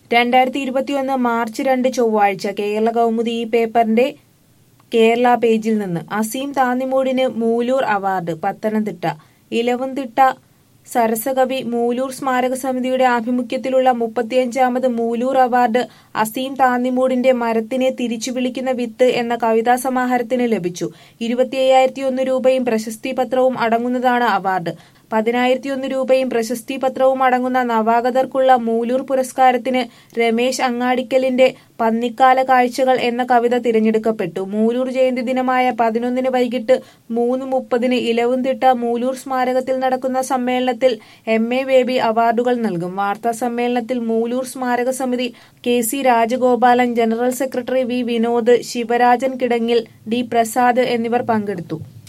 രണ്ടായിരത്തി ഇരുപത്തിയൊന്ന് മാർച്ച് രണ്ട് ചൊവ്വാഴ്ച കേരള കൗമുദി ഈ പേപ്പറിന്റെ കേരള പേജിൽ നിന്ന് അസീം താന്നിമൂടിന് മൂലൂർ അവാർഡ് പത്തനംതിട്ട ഇലവുംതിട്ട സരസകവി മൂലൂർ സ്മാരക സമിതിയുടെ ആഭിമുഖ്യത്തിലുള്ള മുപ്പത്തിയഞ്ചാമത് മൂലൂർ അവാർഡ് അസീം താന്നിമൂടിന്റെ മരത്തിനെ തിരിച്ചു വിളിക്കുന്ന വിത്ത് എന്ന കവിതാ സമാഹാരത്തിന് ലഭിച്ചു ഇരുപത്തി അയ്യായിരത്തി ഒന്ന് രൂപയും പ്രശസ്തി പത്രവും അടങ്ങുന്നതാണ് അവാർഡ് പതിനായിരത്തി ഒന്ന് രൂപയും പ്രശസ്തി പത്രവും അടങ്ങുന്ന നവാഗതർക്കുള്ള മൂലൂർ പുരസ്കാരത്തിന് രമേശ് അങ്ങാടിക്കലിന്റെ പന്നിക്കാല കാഴ്ചകൾ എന്ന കവിത തിരഞ്ഞെടുക്കപ്പെട്ടു മൂലൂർ ജയന്തി ദിനമായ പതിനൊന്നിന് വൈകിട്ട് മൂന്ന് മുപ്പതിന് ഇലവുംതിട്ട മൂലൂർ സ്മാരകത്തിൽ നടക്കുന്ന സമ്മേളനത്തിൽ എം എ ബേബി അവാർഡുകൾ നൽകും വാർത്താ സമ്മേളനത്തിൽ മൂലൂർ സ്മാരക സമിതി K C Rajagopalan general secretary V Vinod Sivarajan Kidangil D Prasad എന്നിവർ പങ്കെടുത്തു